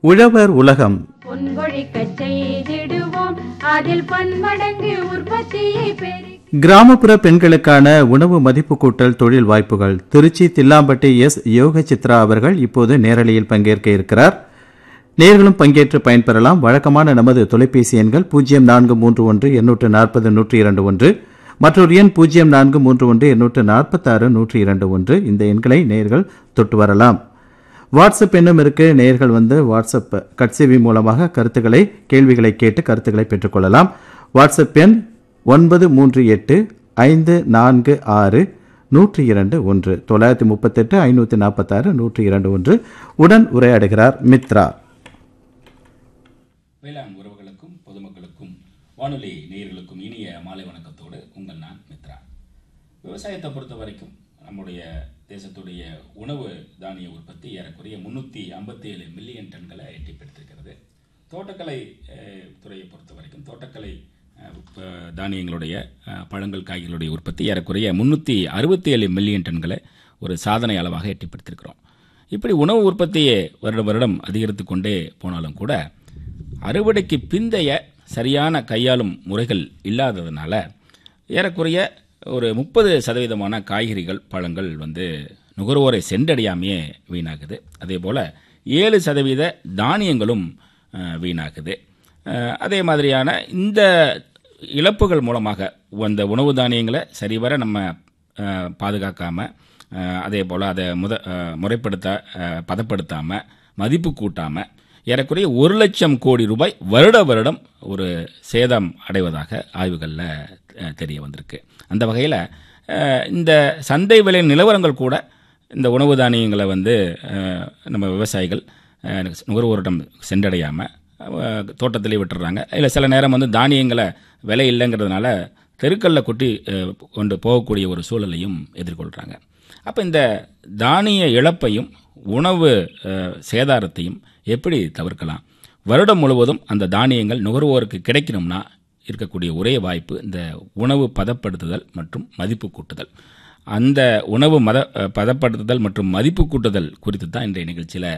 உழவர் உலகம் பொன்கொழிக்கச் செய்திடுவோம் அதில் பன்மடங்கு உற்பத்தியை பெருக்கி கிராமப்புற பெண்களுக்கான உணவு மதிப்பு கூட்டல் தொழில் வாய்ப்புகள் திருச்சி தில்லாம்பட்டி எஸ் யோக சித்ரா அவர்கள் இப்போது நேரலையில் பங்கேற்க இருக்கிறார் நேர்களும் பங்கேற்று பயன்பெறலாம் வழக்கமான நமது தொலைபேசி எண்கள் பூஜ்ஜியம் நான்கு மூன்று ஒன்று எண்ணூற்று நாற்பது நூற்றி இரண்டு ஒன்று மற்றொரு எண் பூஜ்ஜியம் நான்கு மூன்று ஒன்று எண்ணூற்று நாற்பத்தாறு நூற்றி இரண்டு ஒன்று இந்த எண்களை நேர்கள் தொட்டு வரலாம் வாட்ஸ்அப் எண்ணும் இருக்கு நேர்கள் வந்து வாட்ஸ்அப் கட்சேவி மூலமாக கருத்துக்களை கேள்விகளை கேட்டு கருத்துக்களை பெற்றுக்கொள்ளலாம் வாட்ஸ்அப் எண் ஒன்பது மூன்று எட்டு ஐந்து நான்கு ஆறு நூற்றி இரண்டு ஒன்று தொள்ளாயிரத்தி முப்பத்தெட்டு ஐநூற்றி நாற்பத்தாறு நூற்றி இரண்டு ஒன்று உடன் உரையாடுகிறார் மித்ரா வேளாண் உறவுகளுக்கும் பொதுமக்களுக்கும் வானொலி நேயர்களுக்கும் இனிய மாலை வணக்கத்தோடு உங்கள் நான் மித்ரா விவசாயத்தை பொறுத்த வரைக்கும் நம்முடைய தேசத்துடைய உணவு தானிய உற்பத்தி ஏறக்குறைய முன்னூற்றி ஐம்பத்தி ஏழு மில்லியன் டன்களை எட்டி பிடித்திருக்கிறது தோட்டக்கலை அஹ், துறையை பொறுத்த வரைக்கும் தோட்டக்கலை அஹ், ப- தானியங்களுடைய அஹ், பழங்கள் காய்களுடைய உற்பத்தி ஏறக்குறைய முன்னூற்றி அறுபத்தி ஏழு மில்லியன் டன்களை ஒரு சாதனை அளவாக எட்டி பிடித்திருக்கிறோம் இப்படி உணவு உற்பத்தியை வருடம் வருடம் அதிகரித்து கொண்டே போனாலும் கூட அறுவடைக்கு பிந்தைய சரியான கையாளும் முறைகள் இல்லாததுனால ஏறக்குறைய ஒரு முப்பது சதவீதமான காய்கறிகள் பழங்கள் வந்து நுகர்வோரை சென்றடையாமையே வீணாகுது அதே போல் ஏழு சதவீத தானியங்களும் அஹ், வீணாகுது அஹ், அதே மாதிரியான இந்த இழப்புகள் மூலமாக அந்த உணவு தானியங்களை சரிவர நம்ம அஹ், பாதுகாக்காம அஹ், அதே போல் அதை முத அஹ், முறைப்படுத்த அஹ், பதப்படுத்தாம மதிப்பு கூட்டாம ஏறக்குறைய ஒரு லட்சம் கோடி ரூபாய் வருட வருடம் ஒரு சேதம் அடைவதாக ஆய்வுகளில் தெரிய வந்திருக்கு அந்த வகையில் இந்த சந்தை விலை நிலவரங்கள் கூட இந்த உணவு தானியங்களை வந்து அஹ், நம்ம விவசாயிகள் அஹ், நுகர்வோரிடம் சென்றடையாமல் தோட்டத்திலே விட்டுறாங்க இல்லை சில நேரம் வந்து தானியங்களை விலை இல்லைங்கிறதுனால தெருக்களில் கொட்டி அஹ், கொண்டு போகக்கூடிய ஒரு சூழலையும் எதிர்கொள்கிறாங்க அப்போ இந்த தானிய இழப்பையும் உணவு அஹ், சேதாரத்தையும் எப்படி தவிர்க்கலாம் வருடம் முழுவதும் அந்த தானியங்கள் நுகர்வோருக்கு கிடைக்கணும்னா இருக்கக்கூடிய ஒரே வாய்ப்பு இந்த உணவு பதப்படுத்துதல் மற்றும் மதிப்பு கூட்டுதல் அந்த உணவு மத அஹ், பதப்படுத்துதல் மற்றும் மதிப்பு கூட்டுதல் குறித்து தான் இன்றைய நிகழ்ச்சியில்